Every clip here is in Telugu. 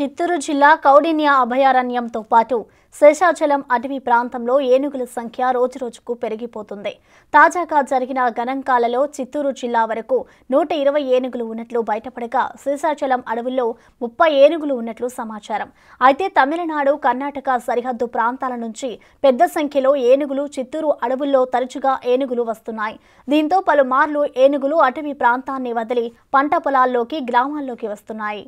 చిత్తూరు జిల్లా కౌడిన్య అభయారణ్యంతో పాటు శేషాచలం అటవీ ప్రాంతంలో ఏనుగుల సంఖ్య రోజురోజుకు పెరిగిపోతుంది తాజాగా జరిగిన గణాంకాలలో చిత్తూరు జిల్లా వరకు నూట ఇరవై ఏనుగులు ఉన్నట్లు బయటపడగా శేషాచలం అడవుల్లో ముప్పై ఏనుగులు ఉన్నట్లు సమాచారం అయితే తమిళనాడు కర్ణాటక సరిహద్దు ప్రాంతాల నుంచి పెద్ద సంఖ్యలో ఏనుగులు చిత్తూరు అడవుల్లో తరచుగా ఏనుగులు వస్తున్నాయి దీంతో పలుమార్లు ఏనుగులు అటవీ ప్రాంతాన్ని వదిలి పంట పొలాల్లోకి గ్రామాల్లోకి వస్తున్నాయి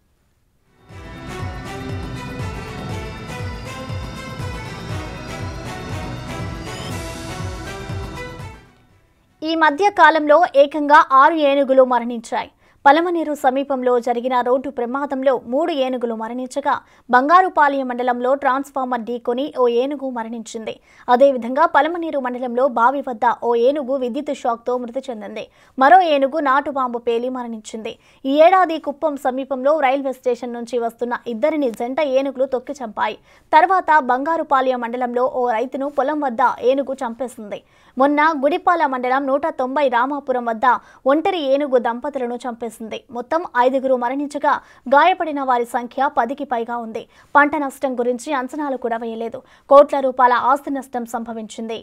ఈ మధ్య కాలంలో ఏకంగా ఆరు ఏనుగులు మరణించాయి పలమనేరు సమీపంలో జరిగిన రోడ్డు ప్రమాదంలో మూడు ఏనుగులు మరణించగా బంగారుపాలెం మండలంలో ట్రాన్స్ఫార్మర్ ఢీకొని ఓ ఏనుగు మరణించింది అదేవిధంగా పలమనేరు మండలంలో బావి వద్ద ఓ ఏనుగు విద్యుత్ షాక్తో మృతి చెందింది మరో ఏనుగు నాటుబాంబు పేలి మరణించింది ఈ ఏడాది కుప్పం సమీపంలో రైల్వే స్టేషన్ నుంచి వస్తున్న ఇద్దరిని జంట ఏనుగులు తొక్కి చంపాయి తర్వాత బంగారుపాలెం మండలంలో ఓ రైతును పొలం వద్ద ఏనుగు చంపేసింది మొన్న గుడిపాల మండలం నూట తొంభై రామాపురం వద్ద ఒంటరి ఏనుగు దంపతులను చంపేసింది మొత్తం ఐదుగురు మరణించగా గాయపడిన వారి సంఖ్య పదికి పైగా ఉంది పంట నష్టం గురించి అంచనాలు కూడా వేయలేదు కోట్ల రూపాయల ఆస్తి నష్టం సంభవించింది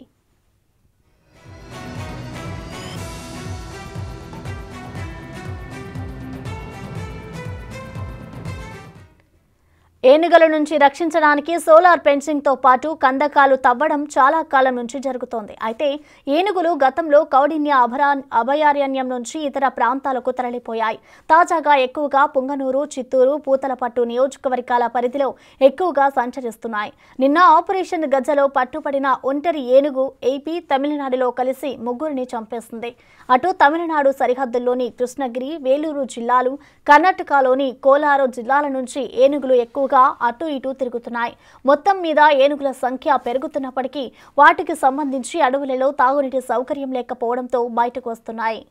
ఏనుగుల నుంచి రక్షించడానికి సోలార్ ఫెన్సింగ్ తో పాటు కందకాలు తవ్వడం చాలా కాలం నుంచి జరుగుతోంది అయితే ఏనుగులు గతంలో కౌడిన్య అభరా అభయారణ్యం నుంచి ఇతర ప్రాంతాలకు తరలిపోయాయి తాజాగా ఎక్కువగా పుంగనూరు చిత్తూరు పూతలపట్టు నియోజకవర్గాల పరిధిలో ఎక్కువగా సంచరిస్తున్నాయి నిన్న ఆపరేషన్ గజలో పట్టుపడిన ఒంటరి ఏనుగు ఏపీ తమిళనాడులో కలిసి ముగ్గురిని చంపేసింది అటు తమిళనాడు సరిహద్దుల్లోని కృష్ణగిరి వేలూరు జిల్లాలు కర్ణాటకలోని కోలారు జిల్లాల నుంచి ఏనుగులు ఎక్కువగా అటు ఇటు తిరుగుతున్నాయి మొత్తం మీద ఏనుగుల సంఖ్య పెరుగుతున్నప్పటికీ వాటికి సంబంధించి అడవులలో తాగునీటి సౌకర్యం లేకపోవడంతో బయటకు వస్తున్నాయి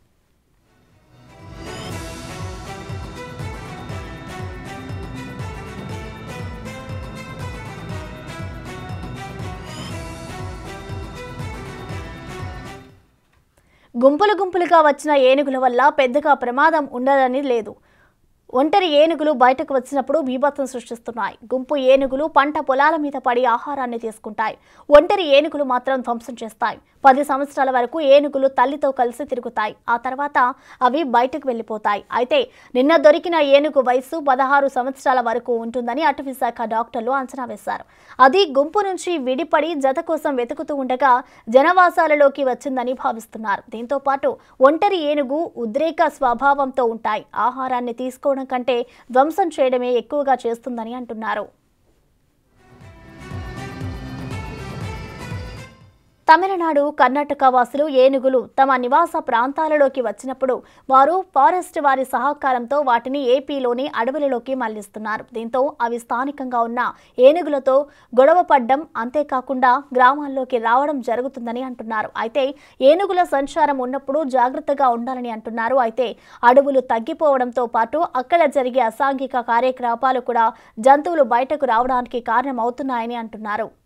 గుంపులు గుంపులుగా వచ్చిన ఏనుగుల వల్ల పెద్దగా ప్రమాదం ఉండదని లేదు ఒంటరి ఏనుగులు బయటకు వచ్చినప్పుడు బీభత్సం సృష్టిస్తున్నాయి గుంపు ఏనుగులు పంట పొలాల మీద పడి ఆహారాన్ని తీసుకుంటాయి ఒంటరి ఏనుగులు మాత్రం ధ్వంసం చేస్తాయి పది సంవత్సరాల వరకు ఏనుగులు తల్లితో కలిసి తిరుగుతాయి ఆ తర్వాత అవి బయటకు వెళ్ళిపోతాయి అయితే నిన్న దొరికిన ఏనుగు వయసు పదహారు సంవత్సరాల వరకు ఉంటుందని అటవీ శాఖ డాక్టర్లు అంచనా వేశారు అది గుంపు నుంచి విడిపడి జత కోసం వెతుకుతూ ఉండగా జనవాసాలలోకి వచ్చిందని భావిస్తున్నారు దీంతో పాటు ఒంటరి ఏనుగు ఉద్రేక స్వభావంతో ఉంటాయి ఆహారాన్ని తీసుకోవడం కంటే ధ్వంసం చేయడమే ఎక్కువగా చేస్తుందని అంటున్నారు తమిళనాడు కర్ణాటక వాసులు ఏనుగులు తమ నివాస ప్రాంతాలలోకి వచ్చినప్పుడు వారు ఫారెస్ట్ వారి సహకారంతో వాటిని ఏపీలోని అడవులలోకి మళ్లిస్తున్నారు దీంతో అవి స్థానికంగా ఉన్న ఏనుగులతో గొడవ పడ్డం అంతేకాకుండా గ్రామాల్లోకి రావడం జరుగుతుందని అంటున్నారు అయితే ఏనుగుల సంచారం ఉన్నప్పుడు జాగ్రత్తగా ఉండాలని అంటున్నారు అయితే అడవులు తగ్గిపోవడంతో పాటు అక్కడ జరిగే అసాంఘిక కార్యకలాపాలు కూడా జంతువులు బయటకు రావడానికి కారణమవుతున్నాయని అంటున్నారు